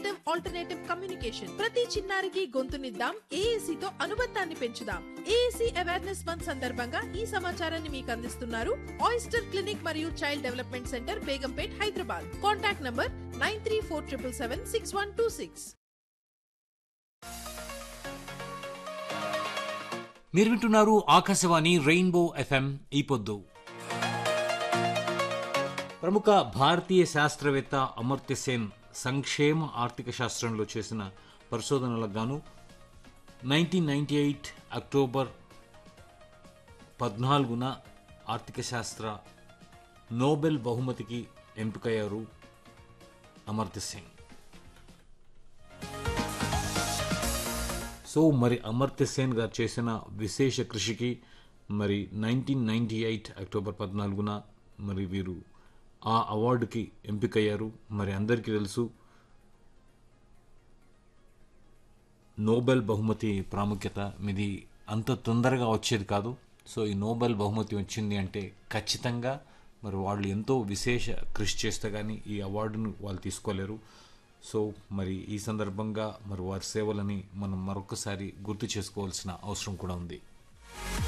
active alternative communication ప్రతి చిన్నారికి గొంతునిద్దాం AAC తో అనుబంధాన్ని పెంచుదాం ఏఏసీ అవేర్నెస్ మంత్ సందర్భంగా ఈ సమాచారాన్ని మీకు అందిస్తున్నారు ఆయిస్టర్ క్లినిక్ మరియు child development centre Begumpet Hyderabad contact number nine three four triple seven six one two six మీరు వింటున్నారు ఆకాశవాణి రెయిన్బో ఎఫ్ఎం ఈ పొద్దు ప్రముఖ భారతీయ శాస్త్రవేత్త అమర్త్య సేన్ సంక్షేమ ఆర్థిక శాస్త్రంలో చేసిన పరిశోధనలకు గాను నైన్టీన్ నైంటీ ఎయిట్ అక్టోబర్ పద్నాలుగున ఆర్థిక శాస్త్ర నోబెల్ బహుమతికి ఎంపికయ్యారు అమర్త్య సేన్ సో మరి అమర్త్య సేన్ గారు చేసిన విశేష కృషికి మరి నైన్టీన్ నైంటీ ఎయిట్ అక్టోబర్ పద్నాలుగున మరి వీరు ఆ అవార్డుకి ఎంపికయ్యారు మరి అందరికీ తెలుసు నోబెల్ బహుమతి ప్రాముఖ్యత మీది అంత తొందరగా వచ్చేది కాదు సో ఈ నోబెల్ బహుమతి వచ్చింది అంటే ఖచ్చితంగా మరి వాళ్ళు ఎంతో విశేష కృషి చేస్తే కానీ ఈ అవార్డును వాళ్ళు తీసుకోలేరు సో మరి ఈ సందర్భంగా మరి వారి సేవలని మనం మరొకసారి గుర్తు చేసుకోవాల్సిన అవసరం కూడా ఉంది